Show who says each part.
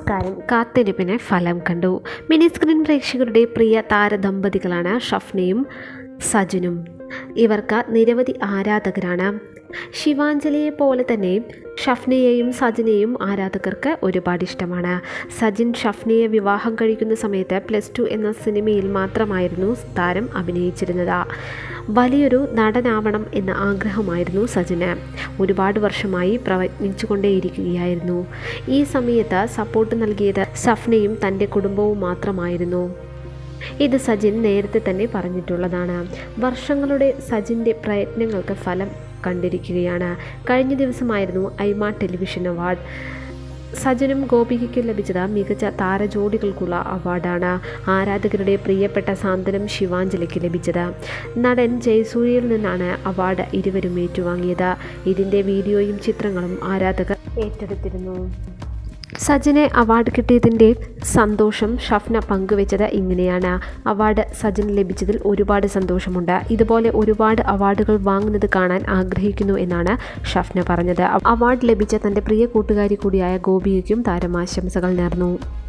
Speaker 1: നമസ്കാരം കാത്തിരിപ്പിന് ഫലം കണ്ടു മിനി സ്ക്രീൻ പ്രേക്ഷകരുടെ പ്രിയ താരദമ്പതികളാണ് ഷഫ്നയും സജനും ഇവർക്ക് നിരവധി ആരാധകരാണ് ശിവാഞ്ജലിയെ പോലെ തന്നെ ഷഫ്നയെയും സജിനെയും ആരാധകർക്ക് ഒരുപാട് ഇഷ്ടമാണ് സജിൻ ഷഫ്നയെ വിവാഹം കഴിക്കുന്ന സമയത്ത് പ്ലസ് ടു എന്ന സിനിമയിൽ മാത്രമായിരുന്നു താരം അഭിനയിച്ചിരുന്നത് വലിയൊരു നടനാവണം എന്ന ആഗ്രഹമായിരുന്നു സജിന് ഒരുപാട് വർഷമായി പ്രയത്നിച്ചുകൊണ്ടേയിരിക്കുകയായിരുന്നു ഈ സമയത്ത് സപ്പോർട്ട് നൽകിയത് സഫ്നയും തൻ്റെ കുടുംബവും മാത്രമായിരുന്നു ഇത് സജിൻ നേരത്തെ തന്നെ പറഞ്ഞിട്ടുള്ളതാണ് വർഷങ്ങളുടെ സജിൻ്റെ പ്രയത്നങ്ങൾക്ക് ഫലം കണ്ടിരിക്കുകയാണ് കഴിഞ്ഞ ദിവസമായിരുന്നു ഐമ ടെലിവിഷൻ അവാർഡ് സജനും ഗോപികയ്ക്കും ലഭിച്ചത് മികച്ച താരജോഡികൾക്കുള്ള അവാർഡാണ് ആരാധകരുടെ പ്രിയപ്പെട്ട സാന്ത്വനം ശിവാഞ്ജലിക്ക് ലഭിച്ചത് നടൻ ജയസൂര്യയിൽ നിന്നാണ് അവാർഡ് ഇരുവരും ഏറ്റുവാങ്ങിയത് ഇതിൻ്റെ വീഡിയോയും ചിത്രങ്ങളും ആരാധകർ ഏറ്റെടുത്തിരുന്നു സജിനെ അവാർഡ് കിട്ടിയതിൻ്റെ സന്തോഷം ഷഫ്ന പങ്കുവെച്ചത് ഇങ്ങനെയാണ് അവാർഡ് സജിന് ലഭിച്ചതിൽ ഒരുപാട് സന്തോഷമുണ്ട് ഇതുപോലെ ഒരുപാട് അവാർഡുകൾ വാങ്ങുന്നത് കാണാൻ ആഗ്രഹിക്കുന്നു എന്നാണ് ഷഫ്ന പറഞ്ഞത് അവാർഡ് ലഭിച്ച തൻ്റെ പ്രിയ കൂട്ടുകാരി കൂടിയായ ഗോപികയ്ക്കും താരം ആശംസകൾ നേർന്നു